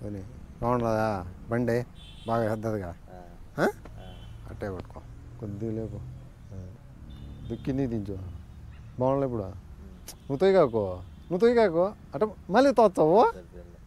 పని బాగుండదా బండి బాగా పెద్దదిగా ఆ, ఆ? ఆ. అట్టే పట్టుకో కొద్దిగా లేపు ఆ. దుక్కింది దించు బాగుండలే ఇప్పుడు నువ్వు తొయ్యగాకో నువ్వు తొయ్యగాకో అట మళ్ళీ తోస్తావు సరిపోయింది.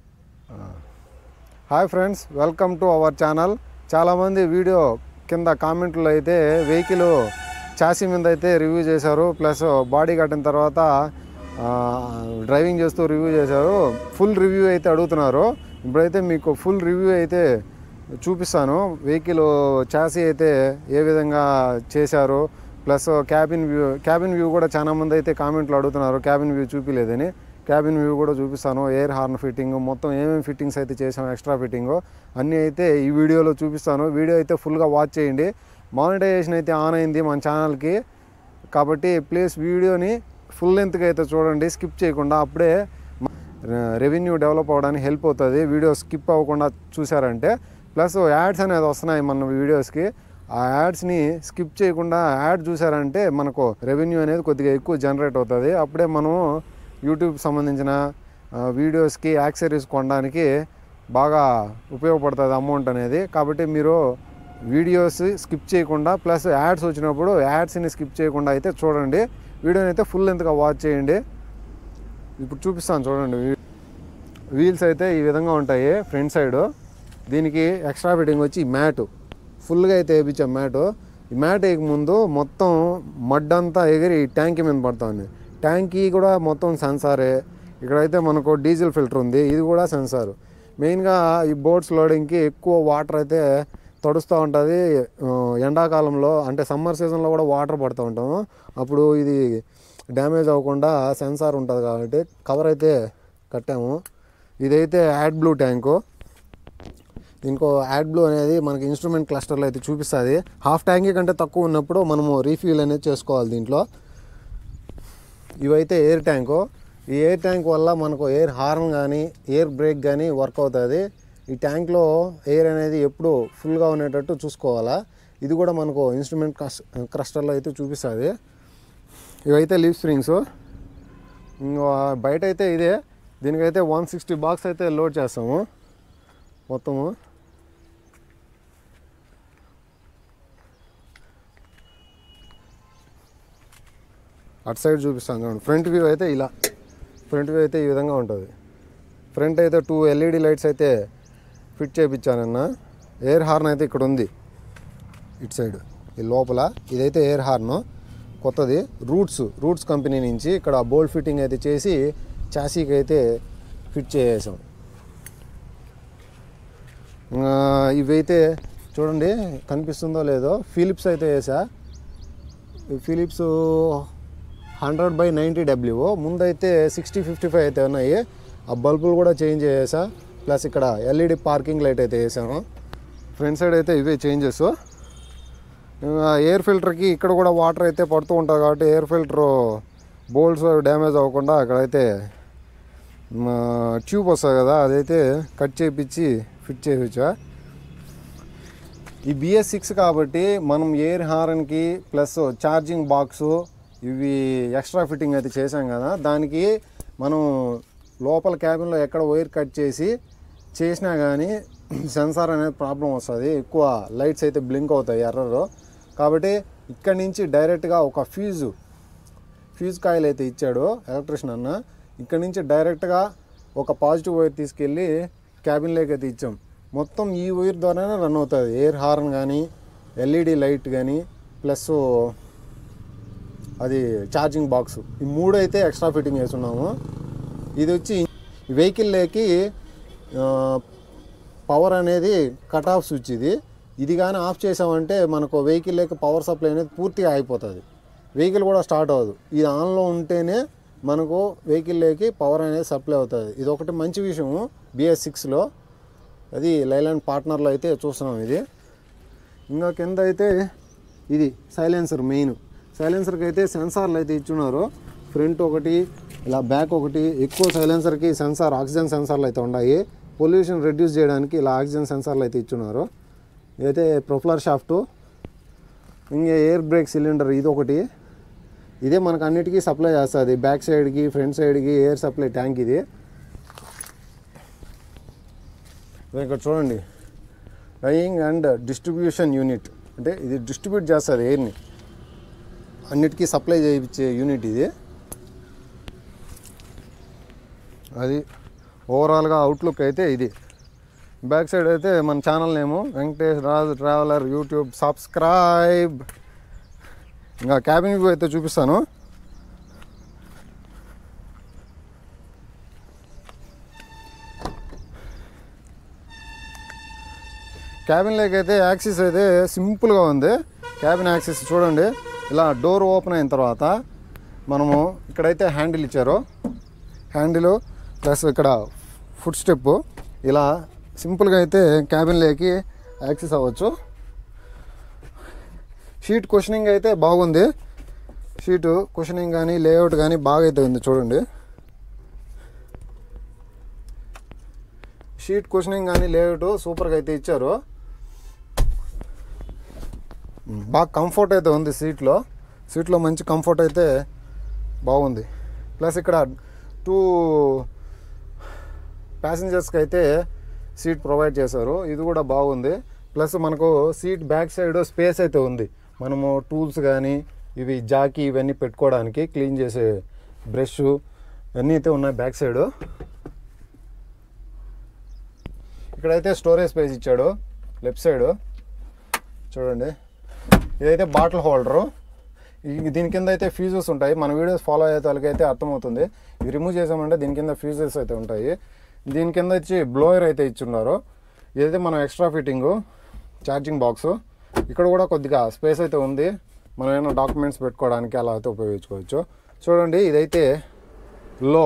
Hi friends welcome to our channel చాలామంది వీడియో కింద కామెంట్లో అయితే వెహికల్ చాసీ మీద అయితే రివ్యూ చేశారు ప్లస్ బాడీ కట్టిన తర్వాత ఆ, డ్రైవింగ్ చేస్తూ రివ్యూ చేశారు ఫుల్ రివ్యూ అయితే అడుగుతున్నారు ఇప్పుడైతే మీకు ఫుల్ రివ్యూ అయితే చూపిస్తాను వెహికల్ చాసీ అయితే ఏ విధంగా చేశారు plus cabin view cabin view కూడా చాలా మంది అయితే కామెంట్లో అడుగుతున్నారు క్యాబిన్ వ్యూ చూపిలేదని క్యాబిన్ వ్యూ కూడా చూపిస్తాను ఎయిర్ హార్న్ ఫిట్టింగ్ మొత్తం ఏమేమి ఫిట్టింగ్స్ అయితే చేసాం ఎక్స్ట్రా ఫిట్టింగ్ అన్నీ అయితే ఈ వీడియోలో చూపిస్తాను వీడియో అయితే ఫుల్గా వాచ్ చేయండి మానిటైజేషన్ అయితే ఆన్ అయింది మన ఛానల్కి కాబట్టి ప్లీజ్ వీడియోని ఫుల్ లెంత్గా అయితే చూడండి స్కిప్ చేయకుండా అప్పుడే రెవెన్యూ డెవలప్ అవ్వడానికి హెల్ప్ అవుతుంది వీడియో స్కిప్ అవ్వకుండా చూసారంటే ప్లస్ యాడ్స్ అనేది వస్తున్నాయి మన వీడియోస్కి ఆ యాడ్స్ని స్కిప్ చేయకుండా యాడ్ చూసారంటే మనకు రెవెన్యూ అనేది కొద్దిగా ఎక్కువ జనరేట్ అవుతుంది అప్పుడే మనం యూట్యూబ్ సంబంధించిన ఆ, వీడియోస్కి యాక్సరీస్ కొనడానికి బాగా ఉపయోగపడుతుంది అమౌంట్ అనేది కాబట్టి మీరు వీడియోస్ స్కిప్ చేయకుండా ప్లస్ యాడ్స్ వచ్చినప్పుడు యాడ్స్ని స్కిప్ చేయకుండా అయితే చూడండి వీడియోని అయితే ఫుల్ లెంత్గా వాచ్ చేయండి ఇప్పుడు చూపిస్తాను చూడండి వీ- వీల్స్ అయితే ఈ విధంగా ఉంటాయి ఫ్రంట్ సైడ్ దీనికి ఎక్స్ట్రా ఫిట్టింగ్ వచ్చి మ్యాట్ ఫుల్గా అయితే వేయించాం మ్యాట్ ఈ మ్యాట్ వేయక ముందు మొత్తం మడ్ అంతా ఎగిరి ఈ ట్యాంకీ మీద పడుతుంది ట్యాంకీ కూడా మొత్తం సెన్సారే ఇక్కడైతే మనకు డీజిల్ ఫిల్టర్ ఉంది ఇది కూడా సెన్సార్ మెయిన్గా ఈ బోట్స్ లోడింగ్కి ఎక్కువ వాటర్ అయితే తడుస్తూ ఉంటుంది ఎండాకాలంలో అంటే సమ్మర్ సీజన్లో కూడా వాటర్ పడుతూ ఉంటాము అప్పుడు ఇది డ్యామేజ్ అవ్వకుండా సెన్సార్ ఉంటుంది కాబట్టి కవర్ అయితే కట్టాము ఇదైతే యాడ్ బ్లూ ట్యాంకు ఇంకో యాడ్ బ్లూ అనేది మనకి ఇన్స్ట్రుమెంట్ క్లస్టర్లో అయితే చూపిస్తుంది హాఫ్ ట్యాంకీ కంటే తక్కువ ఉన్నప్పుడు మనము రీఫిల్ అనేది చేసుకోవాలి దీంట్లో ఇవైతే ఎయిర్ ట్యాంకు ఈ ఎయిర్ ట్యాంక్ వల్ల మనకు ఎయిర్ హార్న్ కానీ ఎయిర్ బ్రేక్ కానీ వర్క్ అవుతుంది ఈ ట్యాంక్లో ఎయిర్ అనేది ఎప్పుడు ఫుల్గా ఉండేటట్టు చూసుకోవాలా ఇది కూడా మనకు ఇన్స్ట్రుమెంట్ క్రస్ క్రస్టర్లో అయితే చూపిస్తుంది ఇవైతే లీవ్ స్ప్రింగ్స్ ఇంకా బయట అయితే ఇదే దీనికైతే వన్ సిక్స్టీ బాక్స్ అయితే లోడ్ చేస్తాము మొత్తము అటు సైడ్ చూపిస్తాను చూడండి ఫ్రంట్ వ్యూ అయితే ఇలా ఫ్రంట్ వ్యూ అయితే ఈ విధంగా ఉంటుంది ఫ్రంట్ అయితే టూ ఎల్ఈడి లైట్స్ అయితే ఫిట్ చేయించానన్న ఎయిర్ హార్న్ అయితే ఇక్కడ ఉంది ఇటు సైడ్ ఈ లోపల ఇదైతే ఎయిర్ హార్న్ కొత్తది రూట్స్ రూట్స్ కంపెనీ నుంచి ఇక్కడ బోల్ట్ ఫిట్టింగ్ అయితే చేసి చాసీకి అయితే ఫిట్ చేసేసాం ఇంకా ఇవైతే చూడండి కనిపిస్తుందో లేదో ఫిలిప్స్ అయితే వేసా ఈ Philips hundred by ninety W ముందైతే సిక్స్టీ ఫిఫ్టీ ఫైవ్ అయితే ఉన్నాయి ఆ బల్బులు కూడా చేంజ్ చేసా ప్లస్ ఇక్కడ ఎల్ఈడి పార్కింగ్ లైట్ అయితే వేసాను ఫ్రంట్ సైడ్ అయితే ఇవే చేంజెస్ ఎయిర్ ఫిల్టర్కి ఇక్కడ కూడా వాటర్ అయితే పడుతూ ఉంటుంది కాబట్టి ఎయిర్ ఫిల్టర్ బోల్ట్స్ డ్యామేజ్ అవ్వకుండా అక్కడైతే ట్యూబ్ వస్తుంది కదా అదైతే కట్ చేయించి ఫిట్ చేయించా ఈ బిఎస్ సిక్స్ కాబట్టి మనం ఎయిర్ హార్న్కి ప్లస్ ఛార్జింగ్ బాక్సు ఇవి ఎక్స్ట్రా ఫిట్టింగ్ అయితే చేసాం కదా దానికి మనం లోపల క్యాబిన్లో ఎక్కడ వైర్ కట్ చేసి చేసినా కానీ సెన్సార్ అనేది ప్రాబ్లం వస్తుంది ఎక్కువ లైట్స్ అయితే బ్లింక్ అవుతాయి ఎర్రర్ కాబట్టి ఇక్కడి నుంచి డైరెక్ట్గా ఒక ఫ్యూజు ఫ్యూజ్ కాయిల్ అయితే ఇచ్చాడు ఎలక్ట్రిషియన్ అన్న ఇక్కడి నుంచి డైరెక్ట్గా ఒక పాజిటివ్ వైర్ తీసుకెళ్ళి క్యాబిన్లోకి అయితే ఇచ్చాం మొత్తం ఈ వైర్ ద్వారానే రన్ అవుతుంది ఎయిర్ హార్న్ కానీ ఎల్ఈడి లైట్ కానీ ప్లస్ అది ఛార్జింగ్ బాక్స్ ఈ మూడు అయితే ఎక్స్ట్రా ఫిట్టింగ్ వేస్తున్నాము ఇది వచ్చి ఈ వెహికల్లోకి పవర్ అనేది కట్ ఆఫ్ స్విచ్ ఇది ఇది కానీ ఆఫ్ చేసామంటే మనకు వెహికల్లోకి పవర్ సప్లై అనేది పూర్తిగా అయిపోతుంది వెహికల్ కూడా స్టార్ట్ అవ్వదు ఇది ఆన్లో ఉంటేనే మనకు వెహికల్లోకి పవర్ అనేది సప్లై అవుతుంది ఇది ఒకటి మంచి విషయం బిఎస్ సిక్స్లో అది లైలాండ్ పార్ట్నర్లో అయితే చూస్తున్నాం ఇది ఇంకా కింద అయితే ఇది సైలెన్సర్ మెయిన్ సైలెన్సర్కి అయితే సెన్సార్లు అయితే ఇచ్చున్నారు ఫ్రంట్ ఒకటి ఇలా బ్యాక్ ఒకటి ఎక్కువ సైలెన్సర్కి సెన్సార్ ఆక్సిజన్ సెన్సార్లు అయితే ఉన్నాయి పొల్యూషన్ రెడ్యూస్ చేయడానికి ఇలా ఆక్సిజన్ సెన్సార్లు అయితే ఇచ్చున్నారు ఇదైతే ప్రొఫ్లర్ షాఫ్ట్ ఇంకా ఎయిర్ బ్రేక్ సిలిండర్ ఇది ఒకటి ఇదే మనకు అన్నిటికీ సప్లై చేస్తుంది బ్యాక్ సైడ్కి ఫ్రంట్ సైడ్కి ఎయిర్ సప్లై ట్యాంక్ ఇది ఇదిగో ఇక్కడ చూడండి డ్రైయింగ్ అండ్ డిస్ట్రిబ్యూషన్ యూనిట్ అంటే ఇది డిస్ట్రిబ్యూట్ చేస్తుంది ఎయిర్ని అన్నిటికీ సప్లై చేయించే యూనిట్ ఇది అది ఓవరాల్గా అవుట్లుక్ అయితే ఇది బ్యాక్ సైడ్ అయితే మన channel name Venkatesh Raju traveller YouTube subscribe ఇంకా క్యాబిన్ వ్యూ అయితే చూపిస్తాను క్యాబిన్లోకి అయితే యాక్సిస్ అయితే సింపుల్గా ఉంది క్యాబిన్ యాక్సిస్ చూడండి ఇలా డోర్ ఓపెన్ అయిన తర్వాత మనము ఇక్కడైతే హ్యాండిల్ ఇచ్చారు హ్యాండిల్ ప్లస్ ఇక్కడ ఫుట్ స్టెప్ ఇలా సింపుల్గా అయితే క్యాబిన్లోకి యాక్సెస్ అవ్వచ్చు షీట్ క్వశ్చనింగ్ అయితే బాగుంది షీటు క్వశ్చనింగ్ కానీ లేఅవుట్ కానీ బాగా అయితే ఉంది చూడండి షీట్ క్వశ్చనింగ్ కానీ లేఅవుట్ సూపర్గా అయితే ఇచ్చారు బాగా కంఫర్ట్ అయితే ఉంది సీట్లో సీట్లో మంచి కంఫర్ట్ అయితే బాగుంది ప్లస్ ఇక్కడ టూ ప్యాసింజర్స్కి అయితే సీట్ ప్రొవైడ్ చేశారు ఇది కూడా బాగుంది ప్లస్ మనకు సీట్ బ్యాక్ సైడ్ స్పేస్ అయితే ఉంది మనము టూల్స్ కానీ ఇవి జాకీ ఇవన్నీ పెట్టుకోవడానికి క్లీన్ చేసే బ్రష్ ఇవన్నీ అయితే ఉన్నాయి బ్యాక్ సైడ్ ఇక్కడైతే స్టోరేజ్ స్పేస్ ఇచ్చాడు లెఫ్ట్ సైడ్ చూడండి ఇదైతే బాటిల్ హోల్డరు ఈ- దీని కింద అయితే ఫ్యూజెస్ ఉంటాయి మన వీడియోస్ ఫాలో అయ్యే వాళ్ళకి అయితే అర్థమవుతుంది ఇవి రిమూవ్ చేసామంటే దీని కింద ఫ్యూజెస్ అయితే ఉంటాయి దీని కింద వచ్చి బ్లోయర్ అయితే ఇచ్చున్నారు ఇదైతే మనం ఎక్స్ట్రా ఫిట్టింగ్ ఛార్జింగ్ బాక్స్ ఇక్కడ కూడా కొద్దిగా స్పేస్ అయితే ఉంది మనం ఏమైనా డాక్యుమెంట్స్ పెట్టుకోవడానికి అలా అయితే ఉపయోగించుకోవచ్చు చూడండి ఇదైతే లో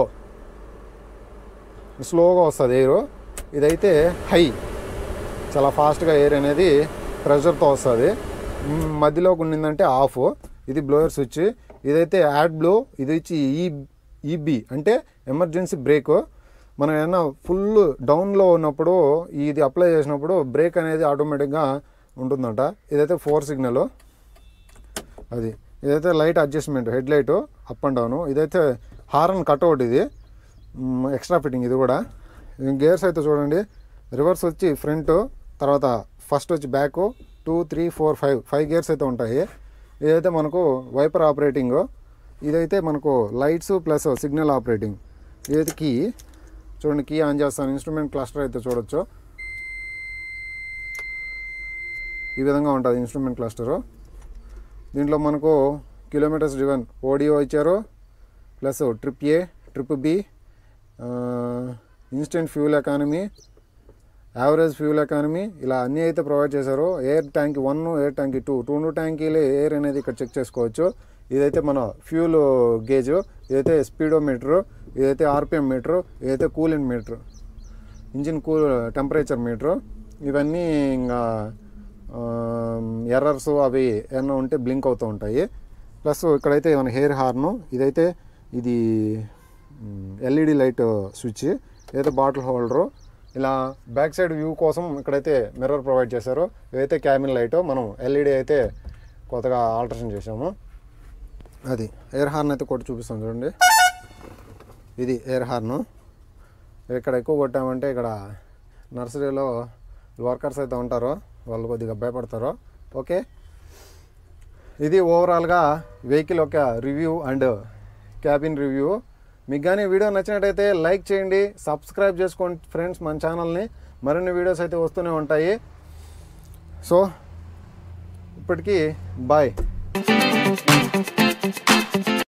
స్లోగా వస్తుంది ఎయిర్ ఇదైతే హై చాలా ఫాస్ట్గా ఎయిర్ అనేది ప్రెషర్తో వస్తుంది మ్, మధ్యలోకి ఉండిందంటే ఆఫ్ ఇది బ్లోయర్ స్విచ్ ఇదైతే యాడ్ బ్లో ఇది వచ్చి ఈ ఈబీ అంటే ఎమర్జెన్సీ బ్రేక్ మనం ఏదైనా ఫుల్ డౌన్లో ఉన్నప్పుడు ఇది అప్లై చేసినప్పుడు బ్రేక్ అనేది ఆటోమేటిక్గా ఉంటుందంట ఇదైతే ఫోర్ సిగ్నల్ అది ఇదైతే light adjustment head light up and down ఇదైతే హార్న్ కట్అవుట్ ఇది మ్, ఎక్స్ట్రా ఫిట్టింగ్ ఇది కూడా గేర్స్ అయితే చూడండి రివర్స్ వచ్చి ఫ్రంట్ తర్వాత ఫస్ట్ వచ్చి back two three four five five gears అయితే ఉంటాయి ఇదైతే మనకు వైపర్ ఆపరేటింగ్ ఇదైతే మనకు లైట్స్ ప్లస్ సిగ్నల్ ఆపరేటింగ్ ఇదైతే కీ చూడండి కీ ఆన్ చేస్తాను ఇన్స్ట్రుమెంట్ క్లస్టర్ అయితే చూడొచ్చు ఈ విధంగా ఉంటుంది ఇన్స్ట్రుమెంట్ క్లస్టరు దీంట్లో మనకు కిలోమీటర్స్ డ్రివెన్ ఓడియో ఇచ్చారు plus trip A trip B instant fuel economy average fuel economy ఇలా అన్నీ అయితే ప్రొవైడ్ చేశారు air tank one air tank two two two ట్యాంకీలు ఎయిర్ అనేది ఇక్కడ చెక్ చేసుకోవచ్చు ఇదైతే మన ఫ్యూల్ గేజ్ ఇదైతే స్పీడో మీటరు ఇదైతే ఆర్పిఎం మీటరు ఇదైతే cooling meter engine cool temperature meter ఇవన్నీ ఇంకా ఎర్రర్స్ అవి ఏమన్నా ఉంటే బ్లింక్ అవుతూ ఉంటాయి ప్లస్ ఇక్కడైతే మన హెయిర్ హార్ను ఇదైతే ఇది ఎల్ఈడి లైట్ స్విచ్ ఇదైతే బాటిల్ హోల్డరు ఇలా బ్యాక్ సైడ్ వ్యూ కోసం ఇక్కడైతే మిర్రర్ ప్రొవైడ్ చేశారు ఇదైతే క్యాబిన్ లైట్ మనం ఎల్ఈడి అయితే కొత్తగా ఆల్టరేషన్ చేసాము అది ఎయిర్ హార్న్ అయితే కొట్టి చూపిస్తాం చూడండి ఇది ఎయిర్ హార్ను ఇక్కడ ఎక్కువ కొట్టామంటే ఇక్కడ నర్సరీలో వర్కర్స్ అయితే ఉంటారు వాళ్ళు కొద్దిగా భయపడతారు ఓకే ఇది ఓవరాల్గా వెహికల్ యొక్క రివ్యూ అండ్ క్యాబిన్ రివ్యూ మీకు కానీ వీడియో నచ్చినట్టయితే లైక్ చేయండి సబ్స్క్రైబ్ చేసుకోండి ఫ్రెండ్స్ మన ఛానల్ని మరిన్ని వీడియోస్ అయితే వస్తూనే ఉంటాయి సో ఇప్పటికీ బాయ్